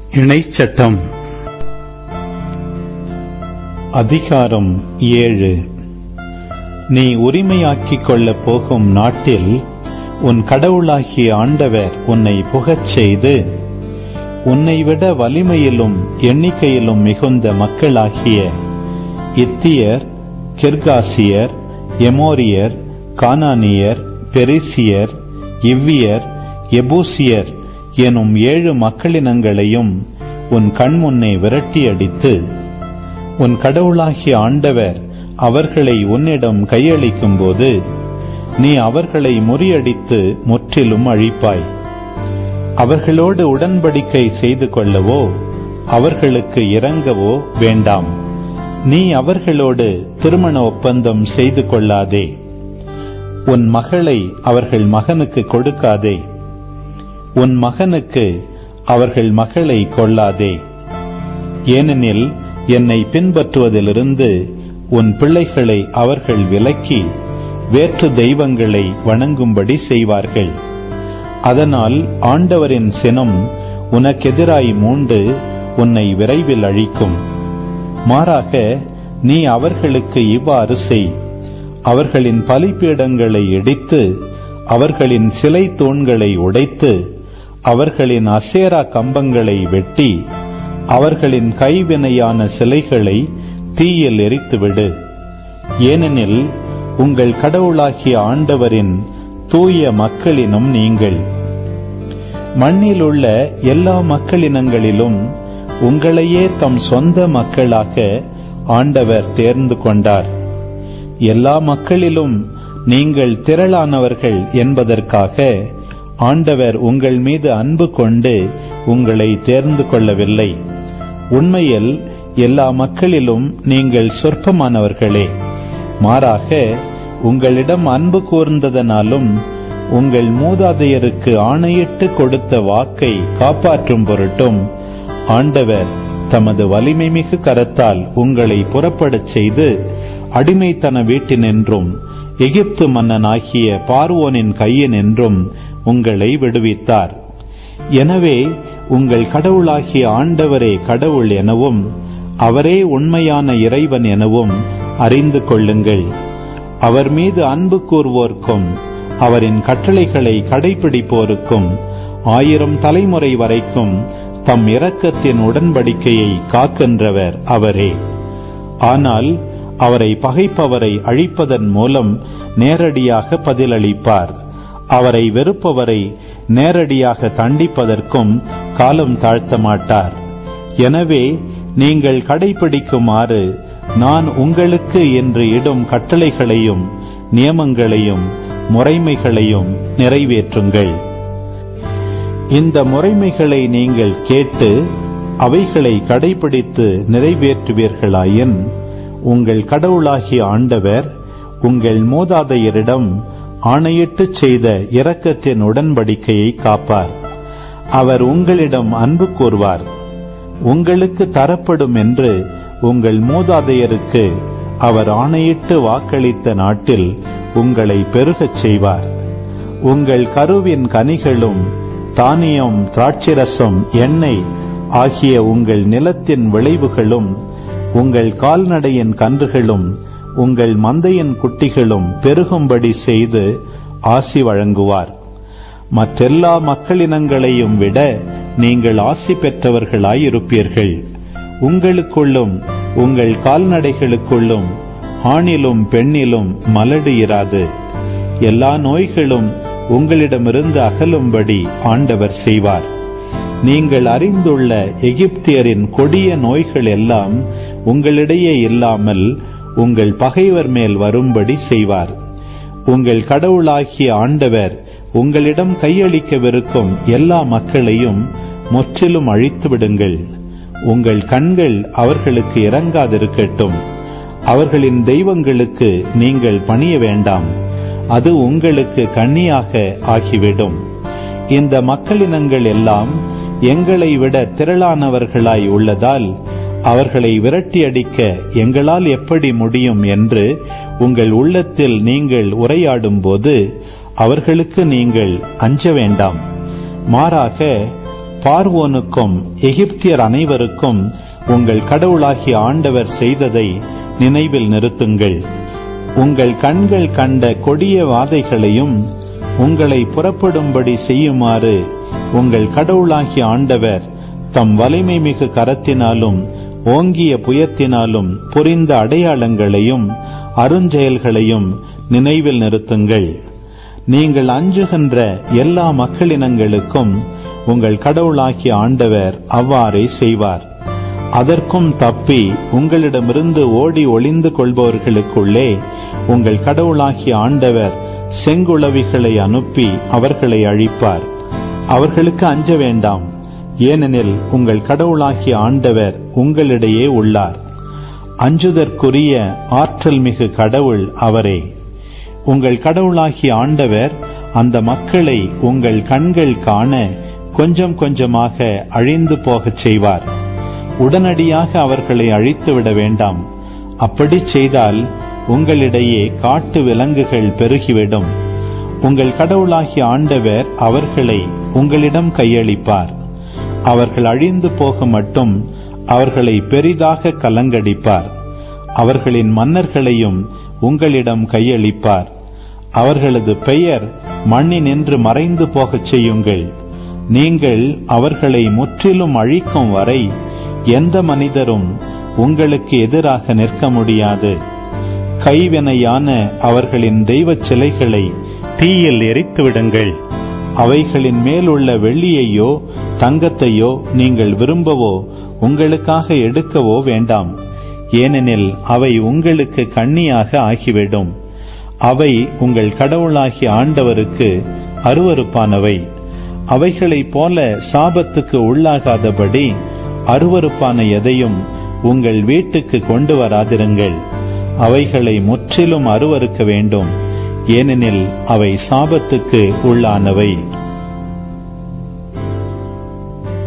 இணைச்சட்டம் அதிகாரம் ஏழு நீ உரிமையாக்கிக் கொள்ளப் போகும் நாட்டில் உன் கடவுளாகிய ஆண்டவர் உன்னை புகச் செய்து உன்னை விட வலிமையிலும் எண்ணிக்கையிலும் மிகுந்த மக்களாகிய இத்தியர் கிர்காசியர் எமோரியர் கானானியர் பெரிசியர் இவ்வியர் எபூசியர் எனும் ஏழு மக்களினங்களையும் உன் கண்முன்னே விரட்டியடித்து உன் கடவுளாகிய ஆண்டவர் அவர்களை உன்னிடம் கையளிக்கும்போது நீ அவர்களை முறியடித்து முற்றிலும் அழிப்பாய் அவர்களோடு உடன்படிக்கை செய்து கொள்ளவோ அவர்களுக்கு இறங்கவோ வேண்டாம் நீ அவர்களோடு திருமண ஒப்பந்தம் செய்து கொள்ளாதே உன் மகளை அவர்கள் மகனுக்கு கொடுக்காதே உன் மகனுக்கு அவர்கள் மகளை கொள்ளாதே ஏனெனில் என்னை பின்பற்றுவதிலிருந்து உன் பிள்ளைகளை அவர்கள் விலக்கி வேற்று தெய்வங்களை வணங்கும்படி செய்வார்கள் அதனால் ஆண்டவரின் சினம் உனக்கெதிராய் மூண்டு உன்னை விரைவில் அழிக்கும் மாறாக நீ அவர்களுக்கு இவ்வாறு செய் அவர்களின் பலிப்பீடங்களை இடித்து அவர்களின் சிலை தூண்களை உடைத்து அவர்களின் அசேரா கம்பங்களை வெட்டி அவர்களின் கைவினையான சிலைகளை தீயில் எரித்துவிடு ஏனெனில் உங்கள் கடவுளாகிய ஆண்டவரின் தூய மக்களினும் நீங்கள் மண்ணில் உள்ள எல்லா மக்களினங்களிலும் உங்களையே தம் சொந்த மக்களாக ஆண்டவர் தேர்ந்து கொண்டார் எல்லா மக்களிலும் நீங்கள் திரளானவர்கள் என்பதற்காக ஆண்டவர் உங்கள் மீது அன்பு கொண்டு உங்களை தேர்ந்து கொள்ளவில்லை உண்மையில் எல்லா மக்களிலும் நீங்கள் சொற்பமானவர்களே மாறாக உங்களிடம் அன்பு கூர்ந்ததனாலும் உங்கள் மூதாதையருக்கு ஆணையிட்டு கொடுத்த வாக்கை காப்பாற்றும் பொருட்டும் ஆண்டவர் தமது வலிமை மிகு கரத்தால் உங்களை புறப்படச் செய்து அடிமைத்தன வீட்டினின்றும் எகிப்து மன்னனாகிய பார்வோனின் கையினின்றும் உங்களை விடுவித்தார் எனவே உங்கள் கடவுளாகிய ஆண்டவரே கடவுள் எனவும் அவரே உண்மையான இறைவன் எனவும் அறிந்து கொள்ளுங்கள் அவர் மீது அன்பு கூர்வோர்க்கும் அவரின் கட்டளைகளை கடைபிடிப்போருக்கும் ஆயிரம் தலைமுறை வரைக்கும் தம் இரக்கத்தின் உடன்படிக்கையை காக்கின்றவர் அவரே ஆனால் அவரை பகைப்பவரை அழிப்பதன் மூலம் நேரடியாக பதிலளிப்பார் அவரை வெறுப்பவரை நேரடியாக தண்டிப்பதற்கும் காலம் தாழ்த்த மாட்டார் எனவே நீங்கள் கடைபிடிக்குமாறு நான் உங்களுக்கு என்று இடும் கட்டளைகளையும் நியமங்களையும் முறைமைகளையும் நிறைவேற்றுங்கள் இந்த முறைமைகளை நீங்கள் கேட்டு அவைகளை கடைபிடித்து நிறைவேற்றுவீர்களாயின் உங்கள் கடவுளாகிய ஆண்டவர் உங்கள் மூதாதையரிடம் ஆணையிட்டு செய்த இரக்கத்தின் உடன்படிக்கையை காப்பார் அவர் உங்களிடம் அன்பு கூர்வார் உங்களுக்கு தரப்படும் என்று உங்கள் மூதாதையருக்கு அவர் ஆணையிட்டு வாக்களித்த நாட்டில் உங்களை பெருகச் செய்வார் உங்கள் கருவின் கனிகளும் தானியம் திராட்சரசம் எண்ணெய் ஆகிய உங்கள் நிலத்தின் விளைவுகளும் உங்கள் கால்நடையின் கன்றுகளும் உங்கள் மந்தையின் குட்டிகளும் பெருகும்படி செய்து ஆசி வழங்குவார் மற்றெல்லா மக்களினங்களையும் விட நீங்கள் ஆசி பெற்றவர்களாயிருப்பீர்கள் உங்களுக்குள்ளும் உங்கள் கால்நடைகளுக்குள்ளும் ஆணிலும் பெண்ணிலும் மலடு இராது எல்லா நோய்களும் உங்களிடமிருந்து அகலும்படி ஆண்டவர் செய்வார் நீங்கள் அறிந்துள்ள எகிப்தியரின் கொடிய நோய்கள் எல்லாம் உங்களிடையே இல்லாமல் உங்கள் பகைவர் மேல் வரும்படி செய்வார் உங்கள் கடவுளாகிய ஆண்டவர் உங்களிடம் கையளிக்கவிருக்கும் எல்லா மக்களையும் முற்றிலும் அழித்து விடுங்கள் உங்கள் கண்கள் அவர்களுக்கு இறங்காதிருக்கட்டும் அவர்களின் தெய்வங்களுக்கு நீங்கள் பணிய வேண்டாம் அது உங்களுக்கு கண்ணியாக ஆகிவிடும் இந்த மக்களினங்கள் எல்லாம் எங்களை விட திரளானவர்களாய் உள்ளதால் அவர்களை விரட்டியடிக்க எங்களால் எப்படி முடியும் என்று உங்கள் உள்ளத்தில் நீங்கள் உரையாடும் போது அவர்களுக்கு நீங்கள் அஞ்ச வேண்டாம் மாறாக பார்வோனுக்கும் எகிப்தியர் அனைவருக்கும் உங்கள் கடவுளாகிய ஆண்டவர் செய்ததை நினைவில் நிறுத்துங்கள் உங்கள் கண்கள் கண்ட கொடிய வாதைகளையும் உங்களை புறப்படும்படி செய்யுமாறு உங்கள் கடவுளாகிய ஆண்டவர் தம் வலிமை மிகு கரத்தினாலும் ஓங்கிய புயத்தினாலும் புரிந்த அடையாளங்களையும் அருஞ்செயல்களையும் நினைவில் நிறுத்துங்கள் நீங்கள் அஞ்சுகின்ற எல்லா மக்களினங்களுக்கும் உங்கள் கடவுளாகிய ஆண்டவர் அவ்வாறே செய்வார் அதற்கும் தப்பி உங்களிடமிருந்து ஓடி ஒளிந்து கொள்பவர்களுக்குள்ளே உங்கள் கடவுளாகிய ஆண்டவர் செங்குளவிகளை அனுப்பி அவர்களை அழிப்பார் அவர்களுக்கு அஞ்ச வேண்டாம் ஏனெனில் உங்கள் கடவுளாகிய ஆண்டவர் உங்களிடையே உள்ளார் அஞ்சுதற்குரிய ஆற்றல் மிகு கடவுள் அவரே உங்கள் கடவுளாகிய ஆண்டவர் அந்த மக்களை உங்கள் கண்கள் காண கொஞ்சம் கொஞ்சமாக அழிந்து போகச் செய்வார் உடனடியாக அவர்களை அழித்துவிட வேண்டாம் அப்படி செய்தால் உங்களிடையே காட்டு விலங்குகள் பெருகிவிடும் உங்கள் கடவுளாகிய ஆண்டவர் அவர்களை உங்களிடம் கையளிப்பார் அவர்கள் அழிந்து போக மட்டும் அவர்களை பெரிதாக கலங்கடிப்பார் அவர்களின் மன்னர்களையும் உங்களிடம் கையளிப்பார் அவர்களது பெயர் மண்ணினின்று மறைந்து போகச் செய்யுங்கள் நீங்கள் அவர்களை முற்றிலும் அழிக்கும் வரை எந்த மனிதரும் உங்களுக்கு எதிராக நிற்க முடியாது கைவினையான அவர்களின் தெய்வச் சிலைகளை தீயில் எரித்துவிடுங்கள் அவைகளின் மேலுள்ள வெள்ளியையோ தங்கத்தையோ நீங்கள் விரும்பவோ உங்களுக்காக எடுக்கவோ வேண்டாம் ஏனெனில் அவை உங்களுக்கு கண்ணியாக ஆகிவிடும் அவை உங்கள் கடவுளாகிய ஆண்டவருக்கு அருவருப்பானவை அவைகளைப் போல சாபத்துக்கு உள்ளாகாதபடி அருவருப்பான எதையும் உங்கள் வீட்டுக்கு கொண்டு வராதிருங்கள் அவைகளை முற்றிலும் அருவருக்க வேண்டும் ஏனெனில் அவை சாபத்துக்கு உள்ளானவை